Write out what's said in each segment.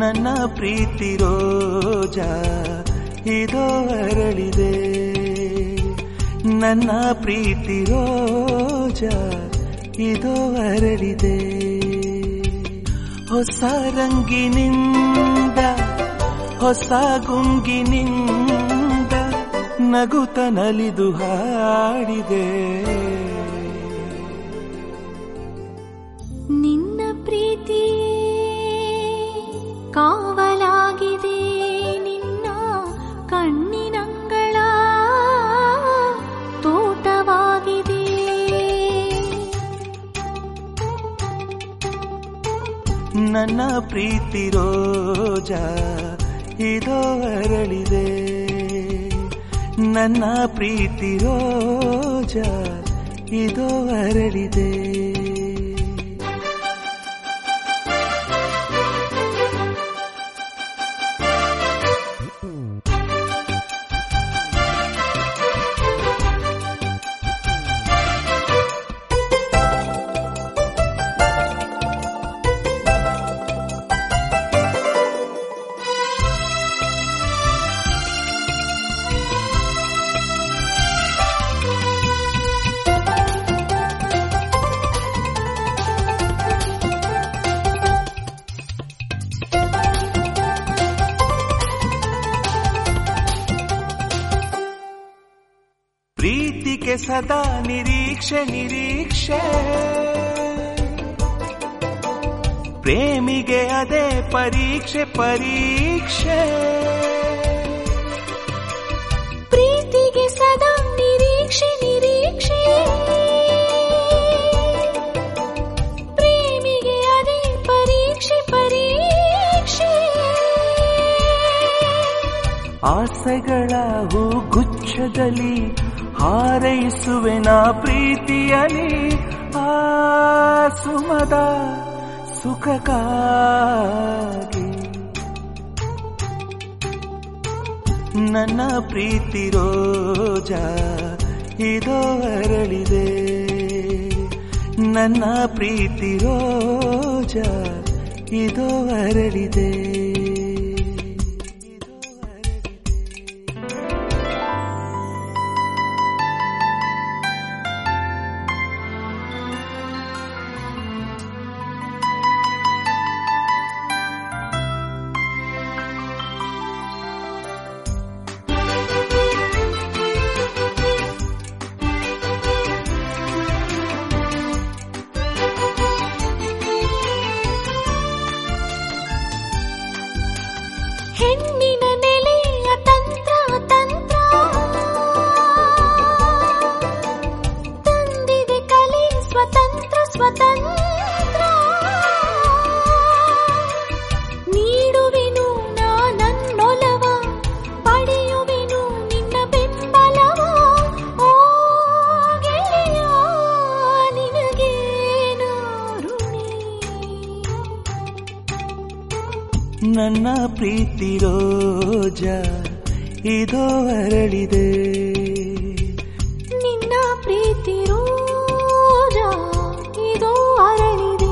ನನ್ನ ಪ್ರೀತಿ ರೋಜ ಇದೋ ಅರಳಿದೆ ನನ್ನ ಪ್ರೀತಿ ರೋಜ ಇದೋ ಅರಳಿದೆ ಹೊಸ ರಂಗಿನಿಂದ ಹೊಸ ಗುಂಗಿನಿಂದ ನಗುತ್ತ ನಲಿದು ಹಾಡಿದೆ ನಿನ್ನ ಪ್ರೀತಿ ಕಾವಲಾಗಿದೆ ನಿನ್ನ ಕಣ್ಣಿನಂಗಳ ತೋಟವಾಗಿದೆ ನನ್ನ ಪ್ರೀತಿ ರೋಜ ಇದೋ ಅರಳಿದೆ ನನ್ನ ಪ್ರೀತಿ ರೋಜ ಇದೋ ಅರಳಿದೆ ಪ್ರೀತಿಗೆ ಸದಾ ನಿರೀಕ್ಷೆ ನಿರೀಕ್ಷೆ ಪ್ರೇಮಿಗೆ ಅದೇ ಪರೀಕ್ಷೆ ಪರೀಕ್ಷೆ ಪ್ರೀತಿಗೆ ಸದಾ ನಿರೀಕ್ಷೆ ನಿರೀಕ್ಷೆ ಪ್ರೇಮಿಗೆ ಅದೇ ಪರೀಕ್ಷೆ ಪರೀಕ್ಷೆ ಆಸೆಗಳ ಹೂಗುಚ್ಛದಲ್ಲಿ ಹಾರೈಸುವೆ ನಾ ಪ್ರೀತಿಯಲಿ ಆ ಸುಮದ ಸುಖಕ್ಕಾಗಿ ನನ್ನ ಪ್ರೀತಿ ರೋಜ ಇದೋ ಅರಳಿದೆ ನನ್ನ ಪ್ರೀತಿ ರೋಜ ಇದೋ ಅರಳಿದೆ ಹೆಣ್ಣಿನ ನೆಲೆಯ ತಂತ್ರ ತಂತ್ರ ತಂದಿದೆ ಕಲೆ ಸ್ವತಂತ್ರ ಸ್ವತಂತ್ರ ನೀಡುವೆನು ನಾನನ್ನೊಲವ ಪಡೆಯುವೆನು ನಿನ್ನ ಬೆಂಬಲವ ಓ ಗೆಳೆಯ ನಿನಗೇನು ಋಣಿ ನನ್ನ ಪ್ರೀತಿ ರೋಜ ಇದೋ ಅರಳಿದೆ ನಿನ್ನ ಪ್ರೀತಿ ರೋಜ ಇದು ಅರಳಿದೆ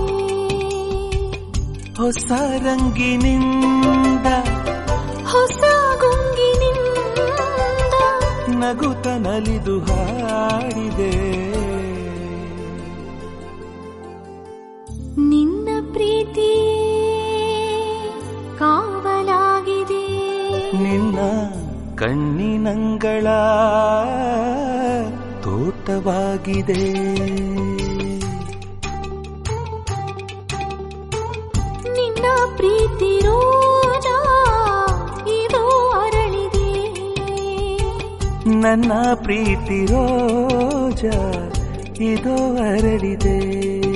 ಹೊಸ ರಂಗಿನಿಂದ ಹೊಸ ಗುಂಗಿನಿಂದ ನಗುತ್ತ ನಲಿದು ಹಾಡಿದೆ ನಿನ್ನ ಪ್ರೀತಿ ಕಾವಲಾಗಿದೆ ನಿನ್ನ ಕಣ್ಣಿನಂಗಳ ತೋಟವಾಗಿದೆ ನಿನ್ನ ಪ್ರೀತಿ ರೋಜ ಇದು ಅರಳಿದೆ ನನ್ನ ಪ್ರೀತಿ ರೋಜ ಇದೋ ಅರಳಿದೆ